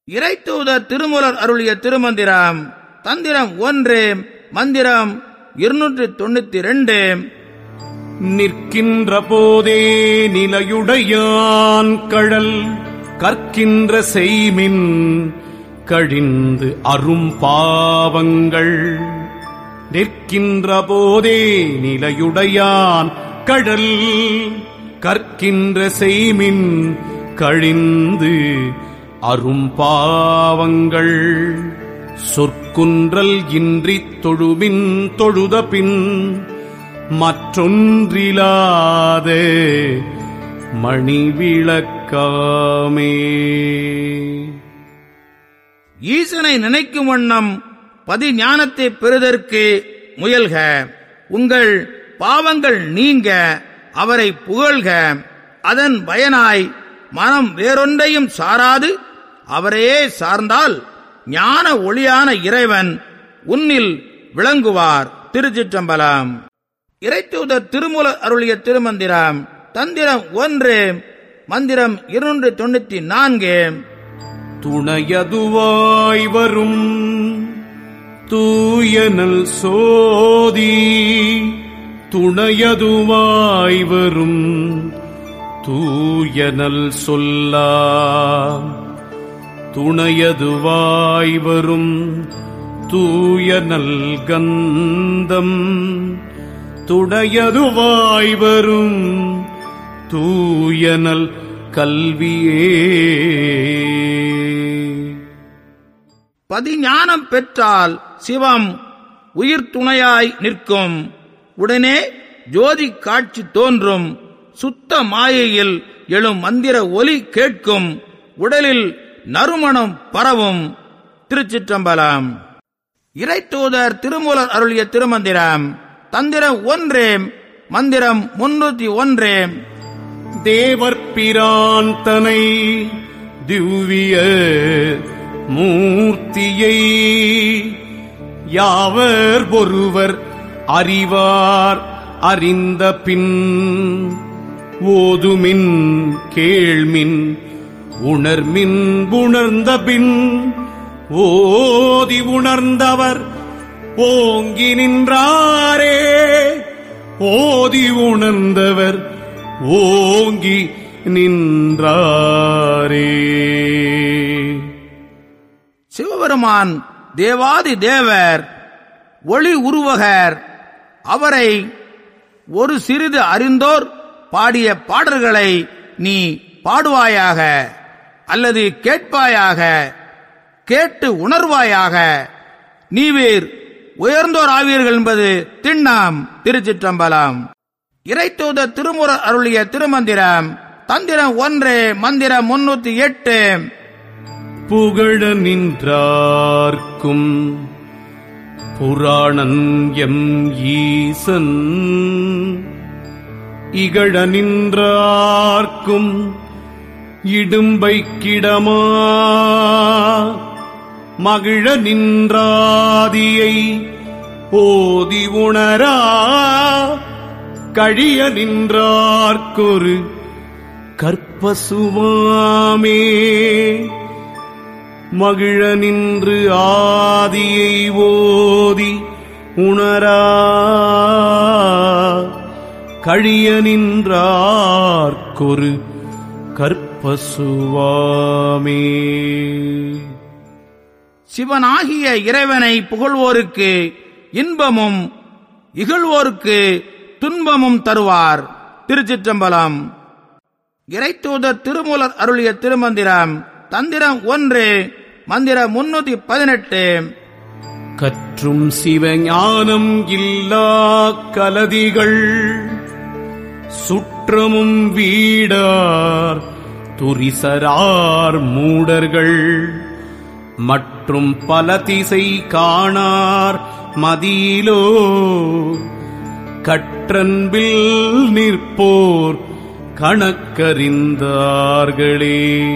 இறைத்தூதர் திருமுலர் அருளிய திருமந்திரம் தந்திரம் ஒன்று மந்திரம் இருநூற்றி தொண்ணூத்தி ரெண்டு நிற்கின்ற போதே நிலையுடையான் கழல் கற்கின்ற செய்மின் கழிந்து அரும் பாவங்கள் நிற்கின்ற போதே நிலையுடையான் கடல் கற்கின்ற செய்மின் கழிந்து அரும் பாவங்கள் சொற்குன்றல் இன்றித் தொழுமின் தொழுத பின் மற்றொன்றிலாத மணிவிளக்காமே ஈசனை நினைக்கும் வண்ணம் பதிஞானத்தை பெறுதற்கு முயல்க உங்கள் பாவங்கள் நீங்க அவரை புகழ்க அதன் பயனாய் மனம் வேறொன்றையும் சாராது அவரையே சார்ந்தால் ஞான ஒளியான இறைவன் உன்னில் விளங்குவார் திருச்சிற்றம்பலம் இறைத்தூதர் திருமூல அருளிய திருமந்திரம் தந்திரம் ஒன்று மந்திரம் இருநூற்றி தொண்ணூத்தி நான்கு துணையதுவாய் வரும் தூயனல் சோதி துணையதுவாய் வரும் தூயனல் சொல்லாம் துணையதுவாய் வரும் தூயனல் கந்தம் துடையதுவாய் வரும் தூயனல் கல்வியே பதிஞானம் பெற்றால் சிவம் உயிர் துணையாய் நிற்கும் உடனே ஜோதி காட்சி தோன்றும் சுத்த மாயையில் எழும் மந்திர ஒலி கேட்கும் உடலில் நறுமணம் பரவும் திருச்சிற்றம்பலம் இறைத்தூதர் திருமூலர் அருளிய திருமந்திரம் தந்திரம் ஒன்று மந்திரம் முன்னூத்தி ஒன்று தேவர்பிரான் தனை திவ்ய மூர்த்தியை யாவர் ஒருவர் அறிவார் அறிந்த பின் ஓதுமின் கேள்மின் உணர்மின் உணர்ந்த பின் ஓதி உணர்ந்தவர் ஓங்கி நின்றாரே ஓதி உணர்ந்தவர் ஓங்கி நின்றாரே சிவபெருமான் தேவாதி தேவர் ஒளி உருவகர் அவரை ஒரு சிறிது அறிந்தோர் பாடிய பாடல்களை நீ பாடுவாயாக அல்லது கேட்பாயாக கேட்டு உணர்வாயாக நீவீர் உயர்ந்தோர் ஆவீர்கள் என்பது திண்ணாம் திருச்சிற்றம்பலம் இறைத்தூத திருமுற அருளிய திருமந்திரம் தந்திரம் ஒன்று மந்திரம் முன்னூத்தி எட்டு புகழ நின்றார்க்கும் புராணன் எம் ஈசன் இகழ நின்றார்க்கும் இடும்பை கிடமா மகிழ நின்றாதியை ஓதி உணரா கழிய நின்றார்க்கொரு கற்பசுவாமே மகிழ நின்று ஆதியை ஓதி உணரா கழிய நின்றார்க்கொரு கற்பசுவாமே சிவனாகிய இறைவனை புகழ்வோருக்கு இன்பமும் இகழ்வோருக்கு துன்பமும் தருவார் திருச்சிற்றம்பலம் இறைத்தூதர் திருமூலர் அருளிய திருமந்திரம் தந்திரம் ஒன்று மந்திரம் முன்னூத்தி பதினெட்டு கற்றும் சிவஞானம் இல்லா கலதிகள் சுற்றமும் வீடார் துரிசரார் மூடர்கள் மற்றும் பல திசை காணார் மதியிலோ கற்றன்பில் நிற்போர் கணக்கறிந்தார்களே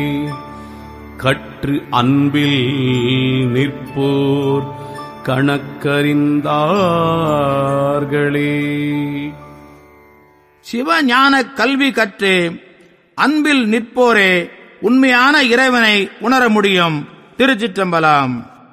கற்று அன்பில் நிற்போர் கணக்கறிந்தார்களே சிவஞான கல்வி கற்று அன்பில் நிற்போரே உண்மையான இறைவனை உணர முடியும் திருச்சிற்றம்பலம்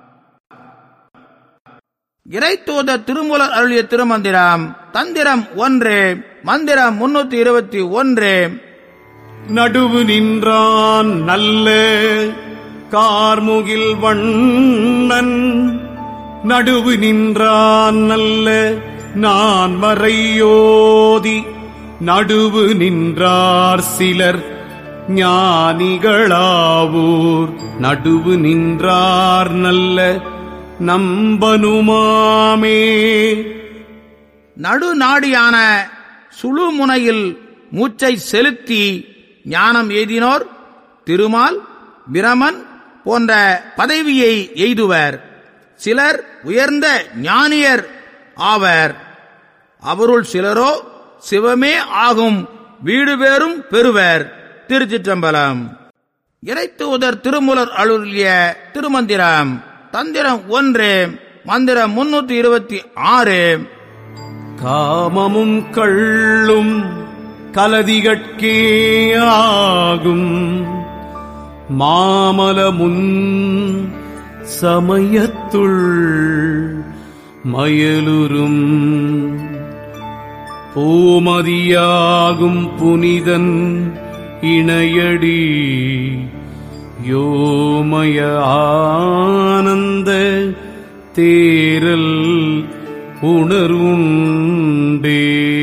இறைத்தூத திருமூலர் அருளிய திருமந்திரம் தந்திரம் ஒன்று மந்திரம் முன்னூத்தி இருபத்தி ஒன்று நடுவு நின்றான் நல்ல கார்முகில் வண்ணன் நடுவு நின்றான் நல்ல நான் மறையோதி நடுவு நின்றார் சிலர் ஞானிகளாவூர் நடுவு நின்றார் நல்ல நம்பனுமாமே நடுநாடியான சுழுமுனையில் மூச்சை செலுத்தி ஞானம் எய்தினோர் திருமால் பிரமன் போன்ற பதவியை எய்துவர் சிலர் உயர்ந்த ஞானியர் ஆவர் அவருள் சிலரோ சிவமே ஆகும் வீடு பேரும் பெறுவர் திருச்சிற்றம்பலம் இறைத்தூதர் திருமுலர் அருளிய திருமந்திரம் தந்திரம் ஒன்று மந்திரம் முன்னூத்தி இருபத்தி ஆறு காமமும் கள்ளும் கலதிகட்கே ஆகும் மாமலமுன் சமயத்துள் மயலுறும் பூமதியாகும் புனிதன் இணையடி யோமய ஆனந்த தேரல் உணர்வுண்டே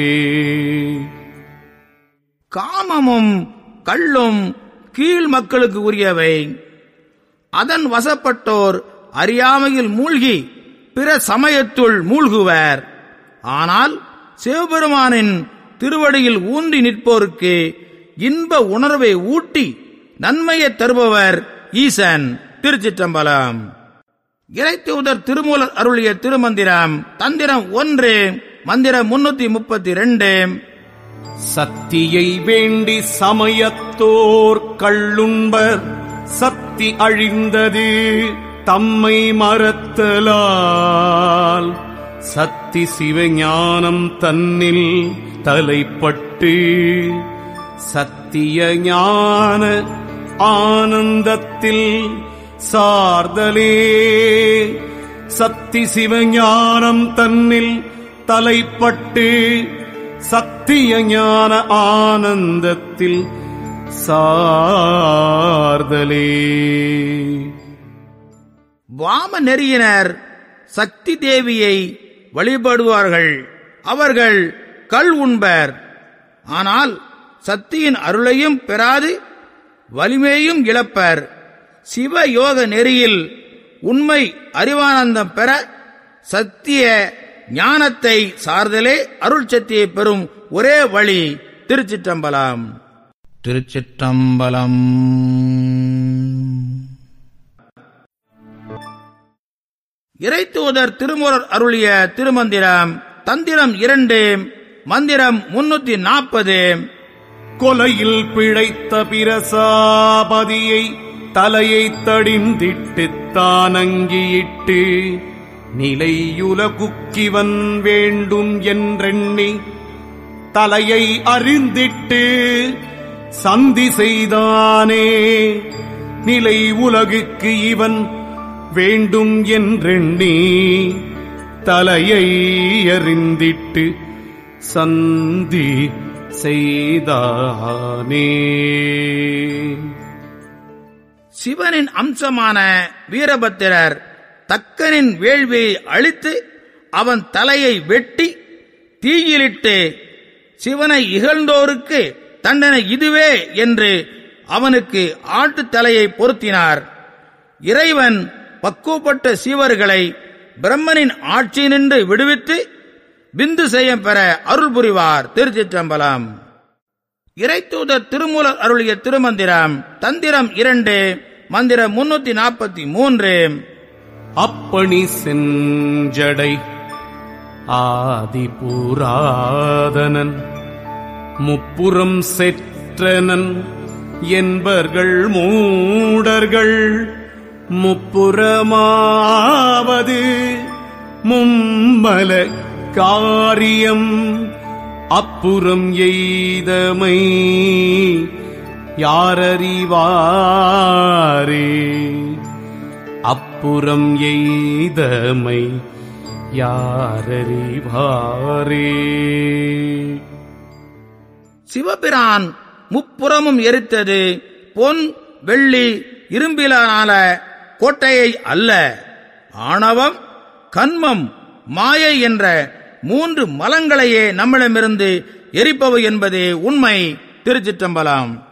காமமும் கள்ளும் கீழ் மக்களுக்கு உரியவை அதன் வசப்பட்டோர் அறியாமையில் மூழ்கி பிற சமயத்துள் மூழ்குவர் ஆனால் சிவபெருமானின் திருவடியில் ஊன்றி நிற்போருக்கு இன்ப உணர்வை ஊட்டி நன்மையை தருபவர் ஈசன் திருச்சிற்றம்பலம் இறைத்தூதர் திருமூலர் அருளிய திருமந்திரம் தந்திரம் ஒன்று மந்திரம் முன்னூத்தி முப்பத்தி ரெண்டு சத்தியை வேண்டி சமயத்தோர் கள்ளுண்பர் சக்தி அழிந்தது தம்மை மறத்தலால் சக்தி சிவஞானம் தன்னில் தலைப்பட்டு சத்திய ஞான ஆனந்தத்தில் சார்தலே சக்தி சிவஞானம் தன்னில் தலைப்பட்டு சத்திய ஞான ஆனந்தத்தில் சார்தலே வாம நெறியினர் சக்தி தேவியை வழிபடுவார்கள் அவர்கள் கள் உண்பர் ஆனால் சக்தியின் அருளையும் பெறாது வலிமையும் இழப்பர் சிவ யோக நெறியில் உண்மை அறிவானந்தம் பெற சத்திய ஞானத்தை சார்தலே அருள் சக்தியை பெறும் ஒரே வழி திருச்சிற்றம்பலம் திருச்சிற்றம்பலம் இறைத்தூதர் திருமுறர் அருளிய திருமந்திரம் தந்திரம் இரண்டு மந்திரம் முன்னூத்தி நாற்பது கொலையில் பிழைத்த பிரசாபதியை தலையை தடிந்திட்டு தானங்கியிட்டு நிலையுல குக்கிவன் வேண்டும் என்றெண்ணி தலையை அறிந்திட்டு சந்தி செய்தானே நிலை உலகுக்கு இவன் வேண்டும் என்றெண்ணி தலையை அறிந்திட்டு சந்தி செய்தானே சிவனின் அம்சமான வீரபத்திரர் தக்கனின் வேள்வியை அழித்து அவன் தலையை வெட்டி தீயிலிட்டு சிவனை இகழ்ந்தோருக்கு தண்டனை இதுவே என்று அவனுக்கு ஆட்டுத் தலையை பொருத்தினார் இறைவன் பக்குவப்பட்ட சீவர்களை பிரம்மனின் ஆட்சி நின்று விடுவித்து பிந்து செய்யம் பெற அருள் புரிவார் திருச்சிற்றம்பலம் இறைத்தூதர் திருமூலர் அருளிய திருமந்திரம் தந்திரம் இரண்டு மந்திரம் முன்னூத்தி நாற்பத்தி மூன்று அப்பணி செஞ்சடை ஆதிபூராதனன் முப்புறம் செற்றனன் என்பர்கள் மூடர்கள் முப்புறமாவது மும்மல காரியம் அப்புறம் எய்தமை யாரறிவாரே அப்புறம் எய்தமை யாரறிவாரே சிவபிரான் முப்புறமும் எரித்தது பொன் வெள்ளி இரும்பிலான கோட்டையை அல்ல ஆணவம் கன்மம் மாயை என்ற மூன்று மலங்களையே நம்மிடமிருந்து எரிப்பவை என்பதே உண்மை திருச்சிற்றம்பலம்